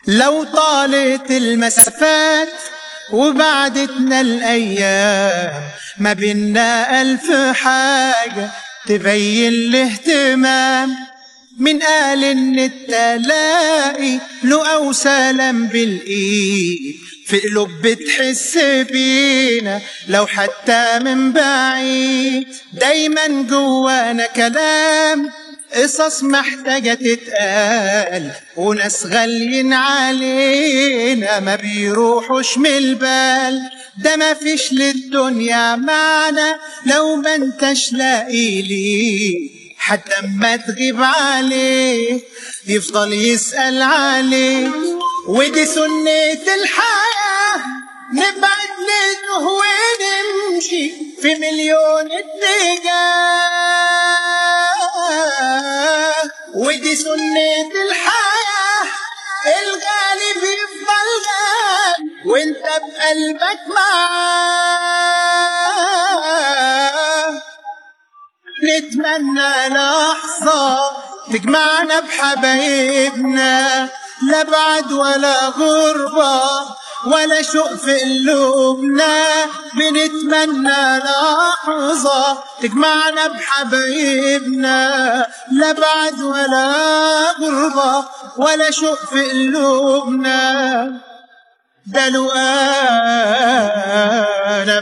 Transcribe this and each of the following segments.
لو طالت المسافات وبعدتنا الأيام ما بينا ألف حاجة تبين الاهتمام من قال إن التلاقي له أو سلام بالإيد في قلوب بتحس بينا لو حتى من بعيد دايما جوانا كلام قصص محتاجة تتقال وناس غاليين علينا ما بيروحوش من البال ده ما فيش للدنيا معنى لو ما انتش لاقي ليه حتى اما تغيب عليه يفضل يسأل عليه ودي سنة الحياة نبعد نتوه ونمشي في مليون اتجاه ودي سنة الحياة الغالي بيفضل غالي وانت بقلبك معاه نتمنى لحظة تجمعنا بحبايبنا لا بعد ولا غربة ولا شوق في قلوبنا بنتمنى لحظة تجمعنا بحبايبنا لا بعد ولا غربة ولا شوق في قلوبنا ده لو أنا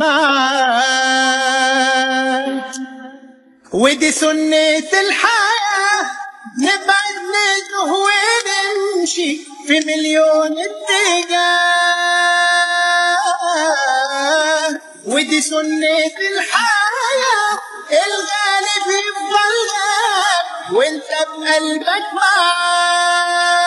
معاك ودي سنة الحياة نبعد نتوه ونمشي في مليون اتجاه ودي سنة الحياة الغالي بيفضل غاب وانت بقلبك معاه